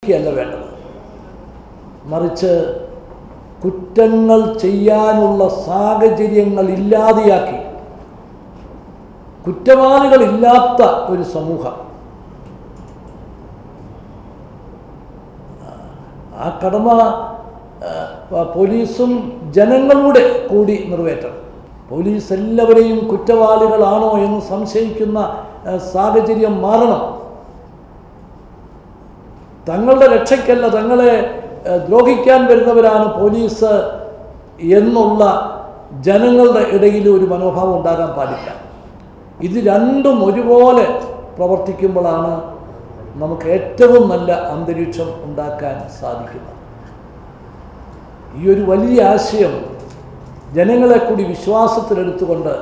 അല്ല വേണ്ടത് മറിച്ച് കുറ്റങ്ങൾ ചെയ്യാനുള്ള സാഹചര്യങ്ങൾ ഇല്ലാതെയാക്കി കുറ്റവാളികളില്ലാത്ത ഒരു സമൂഹം ആ കടമ ആ, പോലീസും ജനങ്ങളുടെ കൂടി നിറവേറ്റണം പോലീസ് എല്ലാവരെയും കുറ്റവാളികളാണോ എന്ന് സംശയിക്കുന്ന ആ, സാഹചര്യം മാറണം തങ്ങളുടെ രക്ഷയ്ക്കല്ല തങ്ങളെ ഏഹ്, ദ്രോഹിക്കാൻ വരുന്നവരാണ് പോലീസ് എന്നുള്ള ജനങ്ങളുടെ ഇടയിൽ ഒരു മനോഭാവം ഉണ്ടാകാൻ പാടില്ല ഇത് രണ്ടും ഒരുപോലെ പ്രവർത്തിക്കുമ്പോഴാണ് നമുക്ക് ഏറ്റവും നല്ല അന്തരീക്ഷം ഉണ്ടാക്കാൻ സാധിക്കുന്നത് ഈ ഒരു വലിയ ആശയം ജനങ്ങളെ കൂടി വിശ്വാസത്തിലെടുത്തുകൊണ്ട്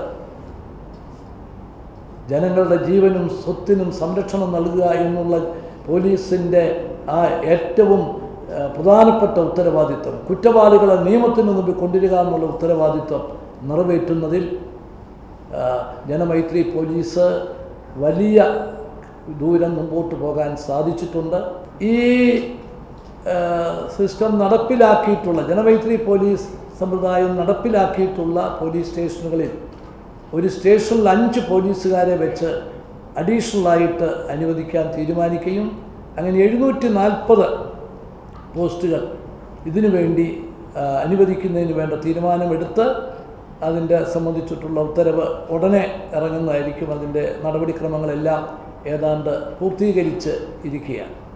ജനങ്ങളുടെ ജീവനും സ്വത്തിനും സംരക്ഷണം നൽകുക എന്നുള്ള പോലീസിൻ്റെ ആ ഏറ്റവും ആ, പ്രധാനപ്പെട്ട ഉത്തരവാദിത്വം കുറ്റവാളികളെ നിയമത്തിന് മുമ്പിൽ കൊണ്ടുവരിക എന്നുള്ള ഉത്തരവാദിത്വം നിറവേറ്റുന്നതിൽ ആ, ജനമൈത്രി പോലീസ് വലിയ ദൂരം മുമ്പോട്ട് പോകാൻ സാധിച്ചിട്ടുണ്ട് ഈ ആ, സിസ്റ്റം നടപ്പിലാക്കിയിട്ടുള്ള ജനമൈത്രി പോലീസ് സമ്പ്രദായം നടപ്പിലാക്കിയിട്ടുള്ള പോലീസ് സ്റ്റേഷനുകളിൽ ഒരു സ്റ്റേഷനിൽ അഞ്ച് പോലീസുകാരെ വെച്ച് അഡീഷണലായിട്ട് അനുവദിക്കാൻ തീരുമാനിക്കുകയും അങ്ങനെ എഴുന്നൂറ്റി നാൽപ്പത് പോസ്റ്റുകൾ ഇതിനു വേണ്ടി ആ, അനുവദിക്കുന്നതിന് വേണ്ട തീരുമാനമെടുത്ത് അതിൻ്റെ സംബന്ധിച്ചിട്ടുള്ള ഉത്തരവ് ഉടനെ ഇറങ്ങുന്നതായിരിക്കും അതിൻ്റെ നടപടിക്രമങ്ങളെല്ലാം ഏതാണ്ട് പൂർത്തീകരിച്ച് ഇരിക്കുകയാണ്